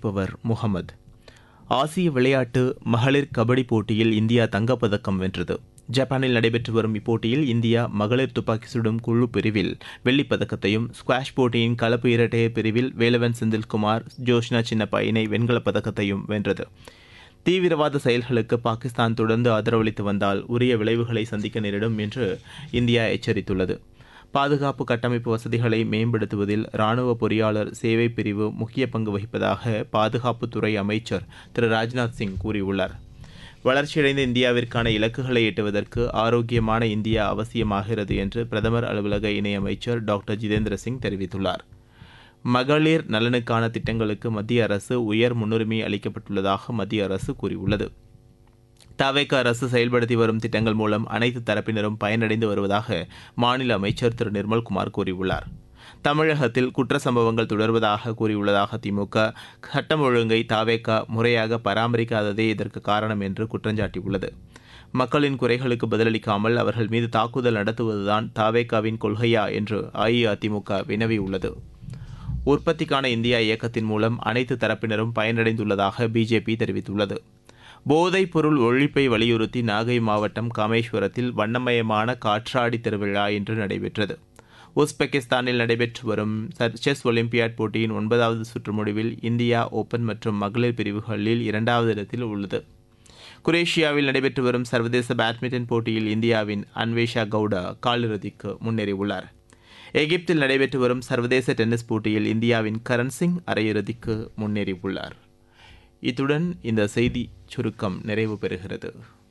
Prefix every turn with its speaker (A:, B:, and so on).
A: வாசிப்பவர் முகமது ஆசிய விளையாட்டு மகளிர் கபடி போட்டியில் இந்தியா தங்கப்பதக்கம் வென்றது ஜப்பானில் நடைபெற்று வரும் இப்போட்டியில் இந்தியா மகளிர் துப்பாக்கி சுடும் குழு பிரிவில் வெள்ளிப் பதக்கத்தையும் ஸ்குவாஷ் போட்டியின் கலப்பு இரட்டையர் பிரிவில் வேலவன் செந்தில்குமார் ஜோஷ்னா சின்னப்பா இணை வெண்கலப் பதக்கத்தையும் வென்றது தீவிரவாத செயல்களுக்கு பாகிஸ்தான் தொடர்ந்து ஆதரவளித்து வந்தால் உரிய விளைவுகளை சந்திக்க நேரிடும் என்று இந்தியா எச்சரித்துள்ளது பாதுகாப்பு கட்டமைப்பு வசதிகளை மேம்படுத்துவதில் ராணுவ பொறியாளர் சேவை பிரிவு முக்கிய பங்கு வகிப்பதாக பாதுகாப்புத்துறை அமைச்சர் திரு ராஜ்நாத் சிங் கூறியுள்ளார் வளர்ச்சியடைந்த இந்தியாவிற்கான இலக்குகளை எட்டுவதற்கு ஆரோக்கியமான இந்தியா அவசியமாகிறது என்று பிரதமர் அலுவலக இணையமைச்சர் டாக்டர் ஜிதேந்திர சிங் தெரிவித்துள்ளார் மகளிர் நலனுக்கான திட்டங்களுக்கு மத்திய அரசு உயர் முன்னுரிமை அளிக்கப்பட்டுள்ளதாக மத்திய அரசு கூறியுள்ளது தவேக அரசு செயல்படுத்தி வரும் திட்டங்கள் மூலம் அனைத்து தரப்பினரும் பயனடைந்து வருவதாக மாநில அமைச்சர் திரு நிர்மல்குமார் கூறியுள்ளார் தமிழகத்தில் குற்ற சம்பவங்கள் தொடர்வதாக கூறியுள்ளதாக திமுக சட்டம் ஒழுங்கை தாவேக்கா முறையாக பராமரிக்காததே இதற்கு காரணம் என்று குற்றஞ்சாட்டியுள்ளது மக்களின் குறைகளுக்கு பதிலளிக்காமல் அவர்கள் மீது தாக்குதல் நடத்துவதுதான் தாவேக்காவின் கொள்கையா என்று அஇஅதிமுக வினவியுள்ளது உற்பத்திக்கான இந்தியா இயக்கத்தின் மூலம் அனைத்து தரப்பினரும் பயனடைந்துள்ளதாக பிஜேபி தெரிவித்துள்ளது போதைப் பொருள் ஒழிப்பை வலியுறுத்தி நாகை மாவட்டம் காமேஸ்வரத்தில் வண்ணமயமான காற்றாடி திருவிழா இன்று நடைபெற்றது உஸ்பெகிஸ்தானில் நடைபெற்று வரும் செஸ் ஒலிம்பியாட் போட்டியின் ஒன்பதாவது சுற்று முடிவில் இந்தியா ஓபன் மற்றும் மகளிர் பிரிவுகளில் இரண்டாவது இடத்தில் உள்ளது குரேஷியாவில் நடைபெற்று வரும் சர்வதேச பேட்மிண்டன் போட்டியில் இந்தியாவின் அன்வேஷா கவுடா காலிறுதிக்கு முன்னேறியுள்ளார் எகிப்தில் நடைபெற்று வரும் சர்வதேச டென்னிஸ் போட்டியில் இந்தியாவின் கரண் சிங் அரையிறுதிக்கு முன்னேறியுள்ளார் இத்துடன் இந்த செய்தி சுருக்கம் நிறைவு பெறுகிறது